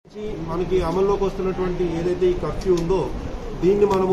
నుంచి మనకి అమల్లోకి వస్తున్నటువంటి ఏదైతే ఈ కర్ఫ్యూ ఉందో దీన్ని మనము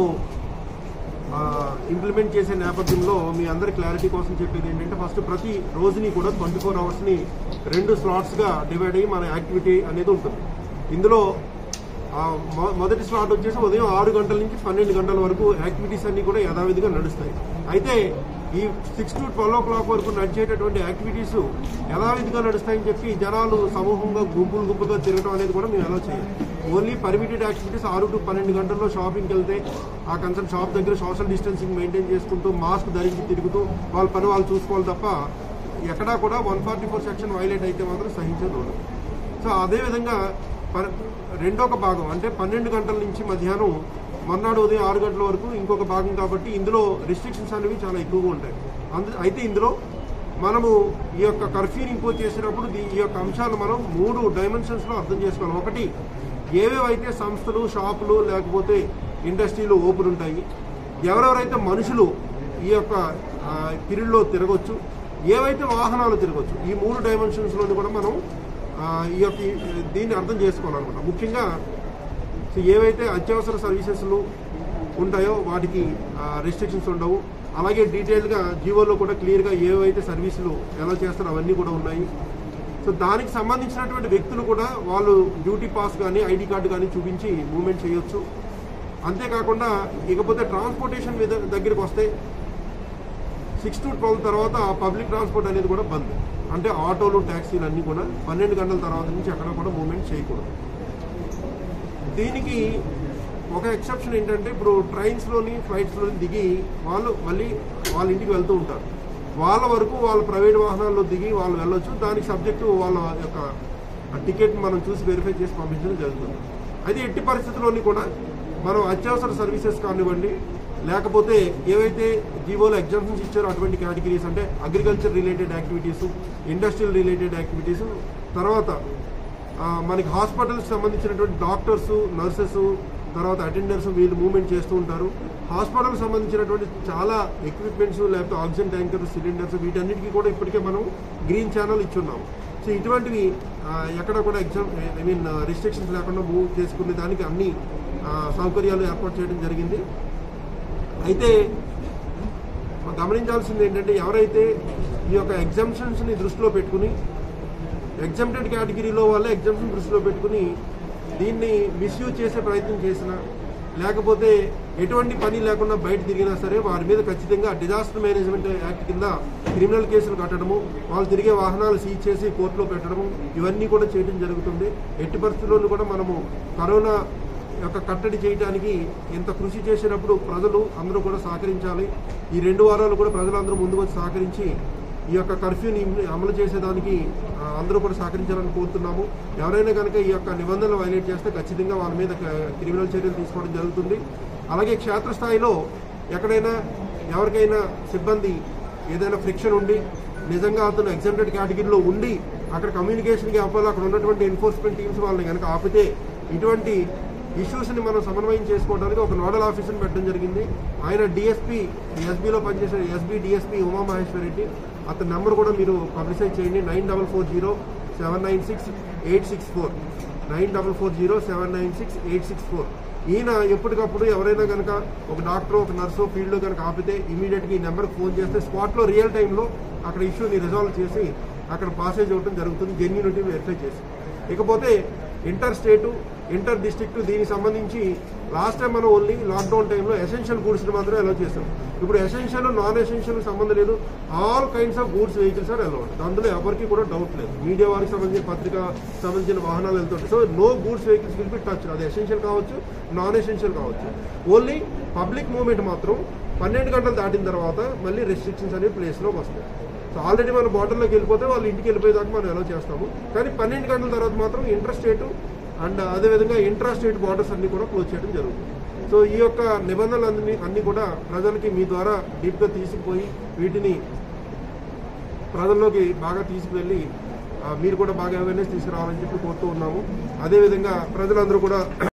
ఇంప్లిమెంట్ చేసే నేపథ్యంలో మీ అందరి క్లారిటీ కోసం చెప్పేది ఏంటంటే ఫస్ట్ ప్రతి రోజుని కూడా ట్వంటీ ఫోర్ అవర్స్ని రెండు స్లాట్స్గా డివైడ్ అయ్యి మన యాక్టివిటీ అనేది ఉంటుంది ఇందులో ఆ, మొ- మొదటి స్లాట్ వచ్చేసి ఉదయం ఆరు గంటల నుంచి పన్నెండు గంటల వరకు యాక్టివిటీస్ అన్ని కూడా యథావిధిగా నడుస్తాయి అయితే ఈ six to twelve o'clock వరకు నడిచేటటువంటి యాక్టివిటీస్ యథావిధిగా నడుస్తాయని చెప్పి జనాలు సమూహంగా గుంపులు గుంపులుగా తిరగడం అనేది కూడా మేము ఎలా చేయాలి ఓన్లీ పర్మిటెడ్ యాక్టివిటీస్ ఆరు టు పన్నెండు గంటల్లో షాపింగ్కి వెళ్తే ఆ కన్సర్న్ షాప్ దగ్గర సోషల్ డిస్టెన్సింగ్ మెయింటైన్ చేసుకుంటూ మాస్క్ ధరించి తిరుగుతూ వాళ్ళ పని వాళ్ళు చూసుకోవాలి తప్ప ఎక్కడా కూడా one forty four section violate అయితే మాత్రం సహించదు సో అదేవిధంగా ప- రెండొక భాగం అంటే పన్నెండు గంటల నుంచి మధ్యాహ్నం మర్నాడు ఉదయం ఆరు గంటల వరకు ఇంకొక భాగం కాబట్టి ఇందులో రిస్ట్రిక్షన్స్ అనేవి చాలా ఎక్కువగా ఉంటాయి అందు అయితే ఇందులో మనము ఈ యొక్క కర్ఫ్యూని ఇంపోజ్ చేసినప్పుడు దీ- ఈ యొక్క అంశాలు మనం మూడు డైమెన్షన్స్లో అర్థం చేసుకోవాలి ఒకటి ఏవేవైతే సంస్థలు షాపులు లేకపోతే ఇండస్ట్రీలు ఓపెన్ ఉంటాయి ఎవరెవరైతే మనుషులు ఈ యొక్క పీరియడ్లో తిరగొచ్చు ఏవైతే వాహనాలు తిరగొచ్చు ఈ మూడు డైమెన్షన్స్లోని కూడా మనం ఆ, ఈ యొక్క ఈ- దీన్ని అర్థం చేసుకోవాలన్నమాట ముఖ్యంగా సో ఏవైతే అత్యవసర సర్వీసెస్లు ఉంటాయో వాటికి రెస్ట్రిక్షన్స్ ఉండవు అలాగే డీటెయిల్గా జీవోలో కూడా క్లియర్గా ఏవైతే సర్వీసులు ఎలా చేస్తారో అవన్నీ కూడా ఉన్నాయి సో దానికి సంబంధించినటువంటి వ్యక్తులు కూడా వాళ్ళు డ్యూటీ పాస్ కానీ ఐడి కార్డు కానీ చూపించి మూవ్మెంట్ చేయొచ్చు అంతేకాకుండా ఇకపోతే ట్రాన్స్పోర్టేషన్ మీద దగ్గరికి వస్తే సిక్స్ టు ట్వెల్వ్ తర్వాత పబ్లిక్ ట్రాన్స్పోర్ట్ అనేది కూడా బంద్ అంటే ఆటోలు ట్యాక్సీలు అన్నీ కూడా పన్నెండు గంటల తర్వాత నుంచి అక్కడ కూడా మూవ్మెంట్ చేయకూడదు దీనికి ఒక ఎక్సెప్షన్ ఏంటంటే ఇప్పుడు ట్రైన్స్లోని ఫ్లైట్స్లోని దిగి వాళ్ళు మళ్ళీ వాళ్ళ ఇంటికి వెళ్తూ ఉంటారు వాళ్ళ వరకు వాళ్ళ ప్రైవేట్ వాహనాల్లో దిగి వాళ్ళు వెళ్ళొచ్చు దానికి సబ్జెక్టు వాళ్ళ యొక్క టికెట్ మనం చూసి వెరిఫై చేసి పంపించడం జరుగుతుంది అయితే ఎట్టి పరిస్థితుల్లోని కూడా మనం అత్యవసర సర్వీసెస్ కానివ్వండి లేకపోతే ఏవైతే జీవోలో ఎగ్జామ్షన్స్ ఇచ్చారో అటువంటి కేటగిరీస్ అంటే agriculture related activities industrial related activities తర్వాత ఆ, మనకి హాస్పిటల్కి సంబంధించినటువంటి డాక్టర్స్ నర్సెస్ తర్వాత అటెండర్స్ వీళ్ళు మూవ్మెంట్ చేస్తూ ఉంటారు హాస్పిటల్కి సంబంధించినటువంటి చాలా ఎక్విప్మెంట్స్ లేకపోతే ఆక్సిజన్ ట్యాంకర్స్ సిలిండర్స్ వీటన్నిటికీ కూడా ఇప్పటికే మనం గ్రీన్ ఛానల్ ఇచ్చున్నాము సో ఇటువంటివి ఆ, ఎక్కడ కూడా ఎగ్జామ్ ఐ మీన్ రిస్ట్రిక్షన్స్ లేకుండా మూవ్ చేసుకునే దానికి అన్ని ఆ, సౌకర్యాలు ఏర్పాటు చేయడం జరిగింది అయితే మనం గమనించాల్సింది ఏంటంటే ఎవరైతే ఈ యొక్క ఎగ్జామ్షన్స్ని దృష్టిలో పెట్టుకుని ఎగ్జామ్టెడ్ కేటగిరీలో వాళ్ళే ఎగ్జామ్షన్ దృష్టిలో పెట్టుకుని దీన్ని మిస్యూజ్ చేసే ప్రయత్నం చేసినా లేకపోతే ఎటువంటి పని లేకుండా బయట తిరిగినా సరే వారి మీద ఖచ్చితంగా డిజాస్టర్ మేనేజ్మెంట్ యాక్ట్ కింద క్రిమినల్ కేసులు కట్టడము వాళ్ళు తిరిగే వాహనాలు సీజ్ చేసి కోర్టులో పెట్టడము ఇవన్నీ కూడా చేయడం జరుగుతుంది ఎట్టి పరిస్థితుల్లోనూ కూడా మనము కరోనా యొక్క కట్టడి చేయడానికి ఇంత కృషి చేసినప్పుడు ప్రజలు అందరూ కూడా సహకరించాలి ఈ రెండు వారాలు కూడా ప్రజలందరూ ముందుకు వచ్చి సహకరించి ఈ యొక్క కర్ఫ్యూని అమలు చేసేదానికి ఆ, అందరూ కూడా సహకరించాలని కోరుతున్నాము ఎవరైనా కనుక ఈ యొక్క నిబంధనలు వైలేట్ చేస్తే ఖచ్చితంగా వాళ్ళ మీద క- క్రిమినల్ చర్యలు తీసుకోవడం జరుగుతుంది అలాగే క్షేత్రస్థాయిలో ఎక్కడైనా ఎవరికైనా సిబ్బంది ఏదైనా ఫ్రిక్షన్ ఉండి నిజంగా అతను ఎగ్జామ్టెడ్ కేటగిరీలో ఉండి అక్కడ కమ్యూనికేషన్కి ఆపాలి అక్కడ ఉన్నటువంటి ఎన్ఫోర్స్మెంట్ టీమ్స్ వాళ్ళని కనుక ఆపితే ఇటువంటి ఇష్యూస్ని మనం సమన్వయం చేసుకోవడానికి ఒక నోడల్ ఆఫీసర్ని పెట్టడం జరిగింది ఆయన డిఎస్పీ ఎస్బీలో పనిచేసే ఎస్బీ డిఎస్పీ ఉమామహేశ్వర్ రెడ్డి అతని నెంబర్ కూడా మీరు పబ్లిసైజ్ చేయండి nine double four zero seven nine six eight six four nine double four zero seven nine six eight six four ఈయన ఎప్పటికప్పుడు ఎవరైనా కనుక ఒక డాక్టర్ ఒక నర్సు ఫీల్డ్లో కనుక ఆపితే ఇమీడియట్గా ఈ నెంబర్కి ఫోన్ చేస్తే స్పాట్లో రియల్ టైంలో అక్కడ ఇష్యూని రిజాల్వ్ చేసి అక్కడ పాసేజ్ అవ్వడం జరుగుతుంది జెన్యూనిటీ వెరిఫై చేసి ఇకపోతే ఇంటర్ స్టేటు ఇంటర్ డిస్ట్రిక్ట్ దీనికి సంబంధించి లాస్ట్ టైం మనం ఓన్లీ లాక్డౌన్ టైంలో ఎసెన్షియల్ గూడ్స్ని మాత్రమే అలౌ చేస్తాం ఇప్పుడు ఎసెన్షియల్ నాన్ ఎసెన్షియల్ సంబంధం లేదు all kinds of goods vehicles are allowed అందులో ఎవరికి కూడా డౌట్ లేదు మీడియా వారికి సంబంధించిన పత్రిక సంబంధించిన వాహనాలు వెళ్తుంటాయి so no goods vehicles will be touch అది ఎసెన్షియల్ కావచ్చు నాన్ ఎసెన్షియల్ కావచ్చు ఓన్లీ పబ్లిక్ మూవ్మెంట్ మాత్రం పన్నెండు గంటలు దాటిన తర్వాత మళ్ళీ రెస్ట్రిక్షన్స్ అనేవి ప్లేస్లోకి వస్తాయి సో ఆల్రెడీ మన బార్డర్లోకి వెళ్ళిపోతే వాళ్ళు ఇంటికి వెళ్ళిపోయేదాకా మనం ఎలా చేస్తాము కానీ పన్నెండు గంటల తర్వాత మాత్రం ఇంటర్ స్టేట్ అండ్ అదేవిధంగా ఇంట్రా స్టేట్ బార్డర్స్ అన్ని కూడా క్లోజ్ చేయడం జరుగుతుంది సో ఈ యొక్క నిబంధనలు అన్ని అన్ని కూడా ప్రజలకి మీ ద్వారా డీప్గా తీసుకుపోయి వీటిని ప్రజల్లోకి బాగా తీసుకువెళ్ళి ఆ, మీరు కూడా బాగా అవేర్నెస్ తీసుకురావాలని చెప్పి కోరుతూ ఉన్నాము అదేవిధంగా ప్రజలందరూ కూడా